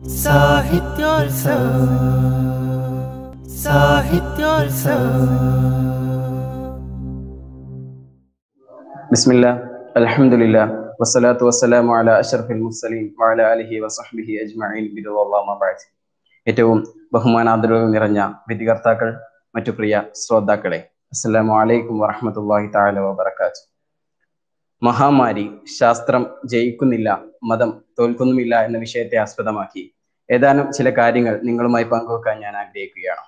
സാഹിത്യോത്സവം സാഹിത്യോത്സവം ബിസ്മില്ല അൽഹംദുലില്ല വസ്സലാത്തു വസ്സലാമു അല അഷ്റഫിൽ മുർസലീൻ വഅല അലിഹി വസഹ്ബിഹി അജ്മഈൻ ബിറുല്ലാഹി ബഅദ് ഏറ്റവും ബഹുമാനാദരവ് നിറഞ്ഞ വിധികർത്താക്കൾ മറ്റു പ്രിയ ശ്രോതാക്കളെ അസ്സലാമു അലൈക്കും വറഹ്മത്തുള്ളാഹി തആല വബറകാത്ത് മഹാമാരി ശാസ്ത്രം ജയിക്കുന്നില്ല മതം തോൽക്കുന്നുമില്ല എന്ന വിഷയത്തെ ആസ്പദമാക്കി ഏതാനും ചില കാര്യങ്ങൾ നിങ്ങളുമായി പങ്കുവെക്കാൻ ഞാൻ ആഗ്രഹിക്കുകയാണ്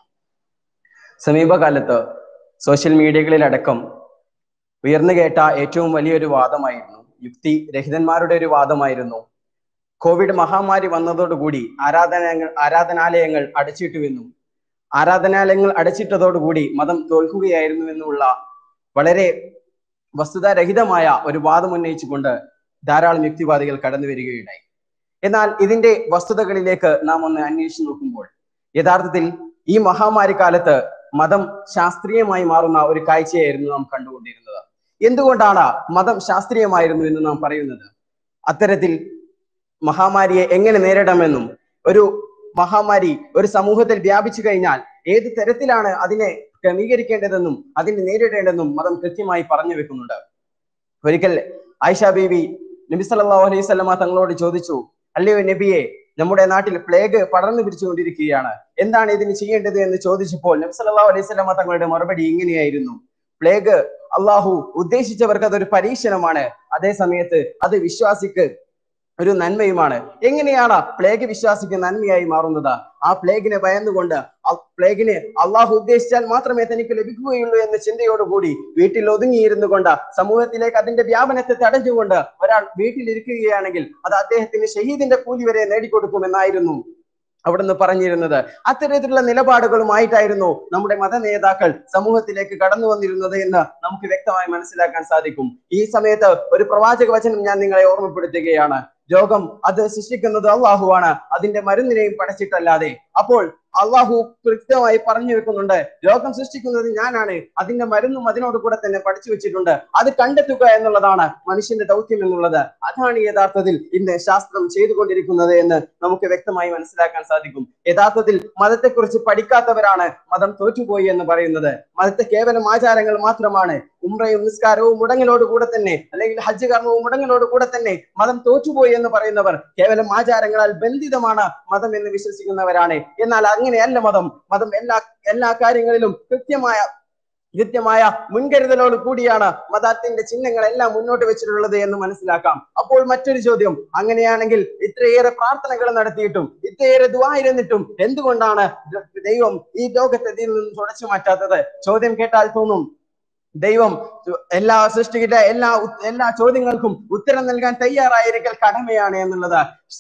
സമീപകാലത്ത് സോഷ്യൽ മീഡിയകളിലടക്കം ഉയർന്നു കേട്ട ഏറ്റവും വലിയൊരു വാദമായിരുന്നു യുക്തി രഹിതന്മാരുടെ ഒരു വാദമായിരുന്നു കോവിഡ് മഹാമാരി വന്നതോടുകൂടി ആരാധനാലയങ്ങൾ ആരാധനാലയങ്ങൾ അടച്ചിട്ടുവെന്നും ആരാധനാലയങ്ങൾ അടച്ചിട്ടതോടുകൂടി മതം തോൽക്കുകയായിരുന്നു എന്നുള്ള വളരെ വസ്തുതാരഹിതമായ ഒരു വാദം ഉന്നയിച്ചുകൊണ്ട് ധാരാളം യുക്തിവാദികൾ കടന്നു വരികയുണ്ടായി എന്നാൽ ഇതിന്റെ വസ്തുതകളിലേക്ക് നാം ഒന്ന് അന്വേഷിച്ചു നോക്കുമ്പോൾ യഥാർത്ഥത്തിൽ ഈ മഹാമാരി കാലത്ത് മതം ശാസ്ത്രീയമായി മാറുന്ന ഒരു കാഴ്ചയായിരുന്നു നാം കണ്ടുകൊണ്ടിരുന്നത് എന്തുകൊണ്ടാണ് മതം ശാസ്ത്രീയമായിരുന്നു എന്ന് നാം പറയുന്നത് അത്തരത്തിൽ മഹാമാരിയെ എങ്ങനെ നേരിടാമെന്നും ഒരു മഹാമാരി ഒരു സമൂഹത്തിൽ വ്യാപിച്ചു കഴിഞ്ഞാൽ ഏത് തരത്തിലാണ് അതിനെ ക്രമീകരിക്കേണ്ടതെന്നും അതിനെ നേരിടേണ്ടതെന്നും മതം കൃത്യമായി പറഞ്ഞു വെക്കുന്നുണ്ട് ഒരിക്കൽ ആയിഷ ബീവി നബി സല്ലല്ലാഹു അലൈഹി വസല്ലമ തങ്ങളോട് ചോദിച്ചു അല്ലയോ നബിയെ നമ്മുടെ നാട്ടിൽ പ്ലേഗ് പടർന്നു പിടിച്ചുകൊണ്ടിരിക്കുകയാണ് എന്താണ് ഇതിന് ചെയ്യേണ്ടത് എന്ന് ചോദിച്ചപ്പോൾ നബി സല്ലല്ലാഹു അലൈഹി വസല്ലമ തങ്ങളുടെ മറുപടി ഇങ്ങനെയായിരുന്നു പ്ലേഗ് അള്ളാഹു ഉദ്ദേശിച്ചവർക്ക് അതൊരു പരീക്ഷണമാണ് അതേ സമയത്ത് അത് വിശ്വാസിക്ക് ഒരു നന്മയുമാണ് എങ്ങനെയാണ് പ്ലേഗ് വിശ്വാസിക്ക് നന്മയായി മാറുന്നത് ആ പ്ലേഗിനെ ഭയന്നുകൊണ്ട് ആ പ്ലേഗിന് അള്ളാഹു ഉദ്ദേശിച്ചാൽ മാത്രമേ തനിക്ക് ലഭിക്കുകയുള്ളൂ എന്ന ചിന്തയോടുകൂടി വീട്ടിൽ ഒതുങ്ങിയിരുന്നു കൊണ്ട് സമൂഹത്തിലേക്ക് അതിന്റെ വ്യാപനത്തെ തടഞ്ഞുകൊണ്ട് ഒരാൾ വീട്ടിലിരിക്കുകയാണെങ്കിൽ അത് അദ്ദേഹത്തിന് ഷഹീദിന്റെ കൂലി വരെ നേടിക്കൊടുക്കുമെന്നായിരുന്നു അവിടുന്ന് പറഞ്ഞിരുന്നത് അത്തരത്തിലുള്ള നിലപാടുകളുമായിട്ടായിരുന്നു നമ്മുടെ മത നേതാക്കൾ സമൂഹത്തിലേക്ക് കടന്നു വന്നിരുന്നത് എന്ന് നമുക്ക് വ്യക്തമായി മനസ്സിലാക്കാൻ സാധിക്കും ഈ സമയത്ത് ഒരു പ്രവാചക വചനം ഞാൻ നിങ്ങളെ ഓർമ്മപ്പെടുത്തുകയാണ് രോഗം അത് സൃഷ്ടിക്കുന്നത് അള്ളാഹുവാണ് അതിന്റെ മരുന്നിനെയും പടച്ചിട്ടല്ലാതെ അപ്പോൾ അള്ളാഹു കൃത്യമായി പറഞ്ഞു വെക്കുന്നുണ്ട് രോഗം സൃഷ്ടിക്കുന്നത് ഞാനാണ് അതിന്റെ മരുന്നും അതിനോട് കൂടെ തന്നെ പഠിച്ചു വെച്ചിട്ടുണ്ട് അത് കണ്ടെത്തുക എന്നുള്ളതാണ് മനുഷ്യന്റെ ദൗത്യം എന്നുള്ളത് അതാണ് യഥാർത്ഥത്തിൽ ഇന്ന് ശാസ്ത്രം ചെയ്തുകൊണ്ടിരിക്കുന്നത് എന്ന് നമുക്ക് വ്യക്തമായി മനസ്സിലാക്കാൻ സാധിക്കും യഥാർത്ഥത്തിൽ മതത്തെക്കുറിച്ച് പഠിക്കാത്തവരാണ് മതം തോറ്റുപോയി എന്ന് പറയുന്നത് മതത്തെ കേവലം ആചാരങ്ങൾ മാത്രമാണ് ഉംറയും നിസ്കാരവും മുടങ്ങലോട് കൂടെ തന്നെ അല്ലെങ്കിൽ ഹജ്ജ് കർമ്മവും മുടങ്ങലോട് കൂടെ തന്നെ മതം തോറ്റുപോയി എന്ന് പറയുന്നവർ കേവലം ആചാരങ്ങളാൽ ബന്ധിതമാണ് മതം എന്ന് വിശ്വസിക്കുന്നവരാണ് എന്നാൽ അങ്ങനെയല്ല മതം മതം എല്ലാ എല്ലാ കാര്യങ്ങളിലും കൃത്യമായ കൃത്യമായ മുൻകരുതലോട് കൂടിയാണ് മതത്തിന്റെ ചിഹ്നങ്ങളെല്ലാം മുന്നോട്ട് വെച്ചിട്ടുള്ളത് എന്ന് മനസ്സിലാക്കാം അപ്പോൾ മറ്റൊരു ചോദ്യം അങ്ങനെയാണെങ്കിൽ ഇത്രയേറെ പ്രാർത്ഥനകൾ നടത്തിയിട്ടും ഇത്രയേറെ ദുവായിരുന്നിട്ടും എന്തുകൊണ്ടാണ് ദൈവം ഈ ലോകത്തെ ഇതിൽ നിന്ന് തുടച്ചു മാറ്റാത്തത് ചോദ്യം കേട്ടാൽ തോന്നും ദൈവം എല്ലാ സൃഷ്ടിയുടെ എല്ലാ എല്ലാ ചോദ്യങ്ങൾക്കും ഉത്തരം നൽകാൻ തയ്യാറായിരിക്കൽ കടമയാണ് എന്നുള്ളത്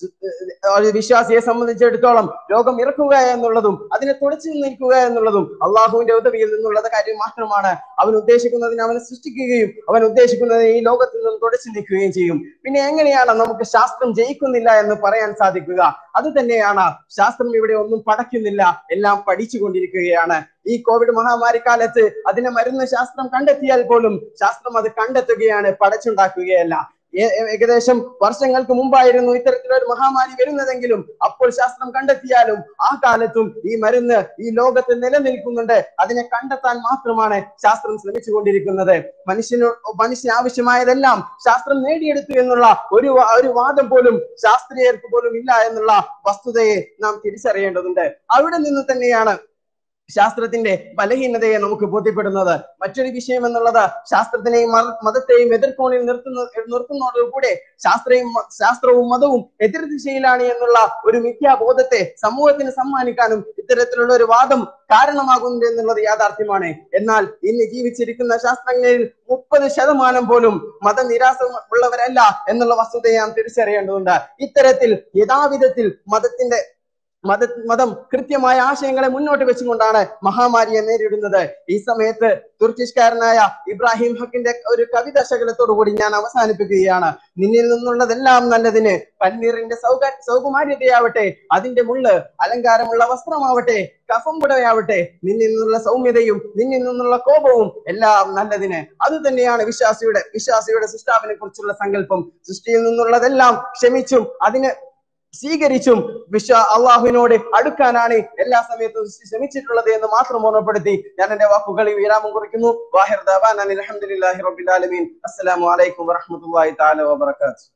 ഒരു വിശ്വാസിയെ സംബന്ധിച്ചിടത്തോളം രോഗം ഇറക്കുക എന്നുള്ളതും അതിനെ തുടച്ചു നിൽക്കുക എന്നുള്ളതും അള്ളാഹുവിന്റെ ഉദവിയിൽ നിന്നുള്ളത് കാര്യം മാത്രമാണ് അവൻ ഉദ്ദേശിക്കുന്നതിന് അവനെ സൃഷ്ടിക്കുകയും അവൻ ഉദ്ദേശിക്കുന്നതിന് ഈ ലോകത്തിൽ നിന്നും തുടച്ചു നിൽക്കുകയും ചെയ്യും പിന്നെ എങ്ങനെയാണ് നമുക്ക് ശാസ്ത്രം ജയിക്കുന്നില്ല എന്ന് പറയാൻ സാധിക്കുക അത് തന്നെയാണ് ശാസ്ത്രം ഇവിടെ ഒന്നും പടയ്ക്കുന്നില്ല എല്ലാം പഠിച്ചുകൊണ്ടിരിക്കുകയാണ് ഈ കോവിഡ് മഹാമാരി കാലത്ത് അതിനെ മരുന്ന് ശാസ്ത്രം കണ്ടെത്തിയാൽ പോലും ശാസ്ത്രം അത് കണ്ടെത്തുകയാണ് പടച്ചുണ്ടാക്കുകയല്ല ഏകദേശം വർഷങ്ങൾക്ക് മുമ്പായിരുന്നു ഇത്തരത്തിലൊരു മഹാമാരി വരുന്നതെങ്കിലും അപ്പോൾ ശാസ്ത്രം കണ്ടെത്തിയാലും ആ കാലത്തും ഈ മരുന്ന് ഈ ലോകത്ത് നിലനിൽക്കുന്നുണ്ട് അതിനെ കണ്ടെത്താൻ മാത്രമാണ് ശാസ്ത്രം ശ്രമിച്ചുകൊണ്ടിരിക്കുന്നത് മനുഷ്യന് മനുഷ്യന് ആവശ്യമായതെല്ലാം ശാസ്ത്രം നേടിയെടുത്തു എന്നുള്ള ഒരു ഒരു വാദം പോലും ശാസ്ത്രീയർക്ക് പോലും ഇല്ല എന്നുള്ള വസ്തുതയെ നാം തിരിച്ചറിയേണ്ടതുണ്ട് അവിടെ നിന്ന് തന്നെയാണ് ശാസ്ത്രത്തിന്റെ ബലഹീനതയെ നമുക്ക് ബോധ്യപ്പെടുന്നത് മറ്റൊരു വിഷയം എന്നുള്ളത് ശാസ്ത്രത്തിനെയും മതത്തെയും എതിർക്കോണിൽ നിർത്തുന്ന നിർത്തുന്നതോടുകൂടെ ശാസ്ത്രയും ശാസ്ത്രവും മതവും എതിർ ദിശയിലാണ് എന്നുള്ള ഒരു മിഥ്യാബോധത്തെ സമൂഹത്തിന് സമ്മാനിക്കാനും ഇത്തരത്തിലുള്ള ഒരു വാദം കാരണമാകുന്നുണ്ട് എന്നുള്ളത് യാഥാർത്ഥ്യമാണ് എന്നാൽ ഇന്ന് ജീവിച്ചിരിക്കുന്ന ശാസ്ത്രജ്ഞരിൽ മുപ്പത് ശതമാനം പോലും മതനിരാസ ഉള്ളവരല്ല എന്നുള്ള വസ്തുതയെ നാം തിരിച്ചറിയേണ്ടതുണ്ട് ഇത്തരത്തിൽ യഥാവിധത്തിൽ മതത്തിന്റെ മത മതം കൃത്യമായ ആശയങ്ങളെ മുന്നോട്ട് വെച്ചുകൊണ്ടാണ് മഹാമാരിയെ നേരിടുന്നത് ഈ സമയത്ത് തുർക്കിഷ്കാരനായ ഇബ്രാഹിം ഹക്കിന്റെ ഒരു കവിത ശകലത്തോടുകൂടി ഞാൻ അവസാനിപ്പിക്കുകയാണ് നിന്നിൽ നിന്നുള്ളതെല്ലാം നല്ലതിന് പന്നീറിന്റെ സൗക സൗകുമാര്യതയാവട്ടെ അതിന്റെ മുള്ള് അലങ്കാരമുള്ള വസ്ത്രമാവട്ടെ കഫം പുടവയാവട്ടെ നിന്നിൽ നിന്നുള്ള സൗമ്യതയും നിന്നിൽ നിന്നുള്ള കോപവും എല്ലാം നല്ലതിന് അത് തന്നെയാണ് വിശ്വാസിയുടെ വിശ്വാസിയുടെ സൃഷ്ടാവിനെ കുറിച്ചുള്ള സങ്കല്പം സൃഷ്ടിയിൽ നിന്നുള്ളതെല്ലാം ക്ഷമിച്ചും അതിന് സ്വീകരിച്ചും വിശ്വ അള്ളാഹുവിനോട് അടുക്കാനാണ് എല്ലാ സമയത്തും ശ്രമിച്ചിട്ടുള്ളത് എന്ന് മാത്രം ഓർമ്മപ്പെടുത്തി ഞാൻ എന്റെ വാക്കുകളിൽ വിരാമം കുറിക്കുന്നു വാഹിർ ദവാൻ അലഹമുല്ലാഹി റബ്ബിൽ ആലമീൻ അസ്സലാമു അലൈക്കും വറഹ്മത്തുള്ളാഹി തആല വബറകാതുഹു